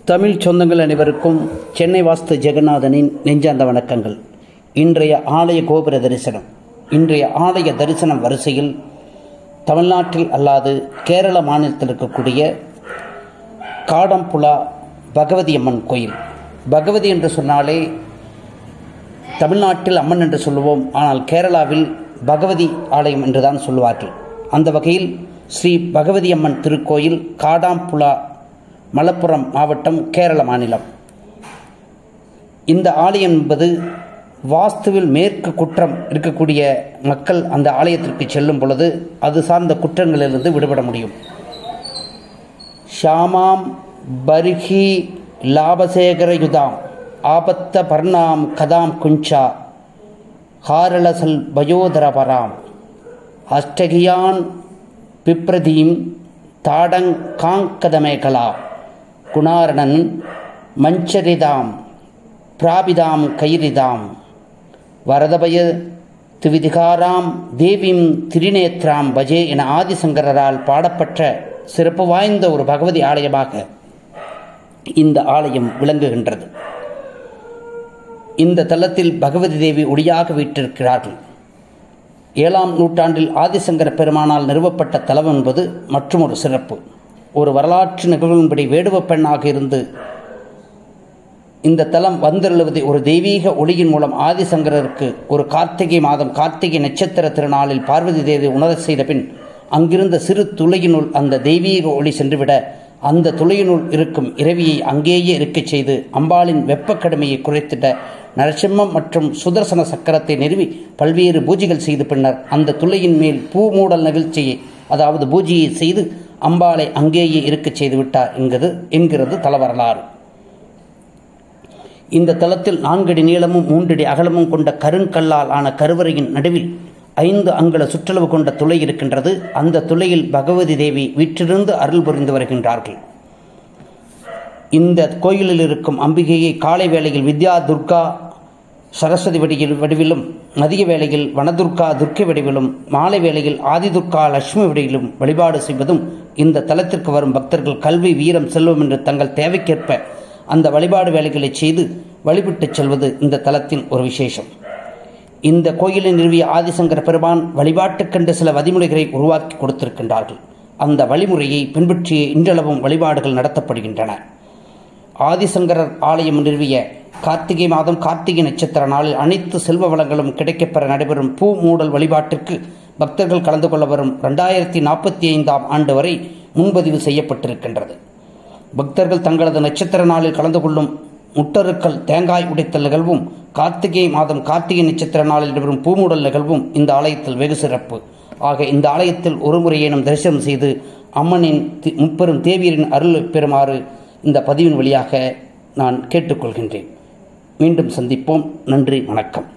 தமிழ் சொந்தங்கள் அனைவருக்கும் சென்னை வாஸ்து ஜெகநாதனின் நெஞ்சார்ந்த வணக்கங்கள் இன்றைய ஆலய கோபுர தரிசனம் இன்றைய ஆலய தரிசனம் வரிசையில் தமிழ்நாட்டில் அல்லாது கேரள மாநிலத்தில் இருக்கக்கூடிய காடம்புலா பகவதி அம்மன் கோயில் பகவதி என்று சொன்னாலே தமிழ்நாட்டில் அம்மன் என்று சொல்லுவோம் ஆனால் கேரளாவில் பகவதி ஆலயம் என்றுதான் சொல்லுவார்கள் அந்த வகையில் ஸ்ரீ பகவதி அம்மன் திருக்கோயில் காடாம்புலா மலப்புரம் மாவட்டம் கேரள மாநிலம் இந்த ஆலயம் என்பது வாஸ்துவில் மேற்கு குற்றம் இருக்கக்கூடிய மக்கள் அந்த ஆலயத்திற்கு செல்லும் பொழுது அது சார்ந்த குற்றங்களிலிருந்து விடுபட முடியும் ஷாமாம் பர்ஹி லாபசேகரயுதாம் ஆபத்த பர்ணாம் கதாம் குஞ்சா ஹாரளசல் பயோதரபராம் அஷ்டகியான் பிப்ரதீம் தாடங் காங்கதமேகலா குணாரணன் மஞ்சரிதாம் பிராபிதாம் கைரிதாம் வரதபய திவிதிகாராம் தேவிம் திரிநேத்ராம் பஜே என ஆதிசங்கரால் பாடப்பட்ட சிறப்பு வாய்ந்த ஒரு பகவதி ஆலயமாக இந்த ஆலயம் விளங்குகின்றது இந்த தலத்தில் பகவதி தேவி ஒளியாக வீற்றிருக்கிறார்கள் ஏழாம் நூற்றாண்டில் ஆதிசங்கர பெருமானால் நிறுவப்பட்ட தலம் என்பது மற்றொரு சிறப்பு ஒரு வரலாற்று நிகழ்வின்படி வேடுவ பெண்ணாக இருந்து இந்த தலம் வந்தெழுவதை ஒரு தெய்வீக ஒளியின் மூலம் ஆதிசங்கரருக்கு ஒரு கார்த்திகை மாதம் கார்த்திகை நட்சத்திர திருநாளில் பார்வதி தேவி உணர செய்த பின் அங்கிருந்த சிறு துளையினுள் அந்த தெய்வீக ஒளி சென்றுவிட அந்த துளையினுள் இருக்கும் இரவியை அங்கேயே இருக்கச் செய்து அம்பாளின் வெப்பக்கடுமையை குறைத்திட நரசிம்மம் மற்றும் சுதர்சன சக்கரத்தை நிறுவி பல்வேறு பூஜைகள் செய்த பின்னர் அந்த துளையின் மேல் பூ மூடல் நிகழ்ச்சியை அதாவது பூஜையை செய்து அம்பாளை அங்கேயே இருக்கச் செய்து விட்டார் என்கிறது என்கிறது தலவரலாறு இந்த தலத்தில் நான்கடி நீளமும் மூன்றடி அகலமும் கொண்ட கருங்கல்லால் ஆன கருவறையின் நடுவில் ஐந்து அங்குல சுற்றளவு கொண்ட துளை இருக்கின்றது அந்த துளையில் பகவதி தேவி வீற்றிருந்து அருள் புரிந்து வருகின்றார்கள் இந்த கோயிலில் இருக்கும் அம்பிகையை காலை வேளையில் வித்யா துர்கா சரஸ்வதி வடிவில் வடிவிலும் மதிய வேளையில் வனதுர்கா துர்க்கை வடிவிலும் மாலை வேளையில் ஆதிதுர்கா லட்சுமி வடிவிலும் வழிபாடு செய்வதும் இந்த தலத்திற்கு வரும் பக்தர்கள் கல்வி வீரம் செல்வம் என்று தங்கள் தேவைக்கேற்ப அந்த வழிபாடு வேலைகளை செய்து வழிபட்டுச் செல்வது இந்த தலத்தின் ஒரு விசேஷம் இந்த கோயிலை நிறுவிய ஆதிசங்கர பெருமான் வழிபாட்டுக்கென்று சில வழிமுறைகளை உருவாக்கி கொடுத்திருக்கின்றார்கள் அந்த வழிமுறையை பின்பற்றிய இன்றளவும் வழிபாடுகள் நடத்தப்படுகின்றன ஆதிசங்கரர் ஆலயம் நிறுவிய கார்த்திகை மாதம் கார்த்திகை நட்சத்திர நாளில் அனைத்து செல்வ வளங்களும் கிடைக்கப்பெற நடைபெறும் பூ மூடல் வழிபாட்டிற்கு பக்தர்கள் கலந்து கொள்ள வரும் ரெண்டாயிரத்தி நாற்பத்தி ஐந்தாம் ஆண்டு வரை முன்பதிவு செய்யப்பட்டிருக்கின்றது பக்தர்கள் தங்களது நட்சத்திர நாளில் கலந்து கொள்ளும் முட்டருக்கள் தேங்காய் உடைத்தல் நிகழ்வும் கார்த்திகை மாதம் கார்த்திகை நட்சத்திர நாளில் நடைபெறும் பூமூடல் நிகழ்வும் இந்த ஆலயத்தில் வெகு சிறப்பு ஆக இந்த ஆலயத்தில் ஒரு முறையேனும் தரிசனம் செய்து அம்மனின் முப்பெரும் தேவியரின் அருள் பெறுமாறு இந்த பதிவின் வழியாக நான் கேட்டுக்கொள்கின்றேன் மீண்டும் சந்திப்போம் நன்றி வணக்கம்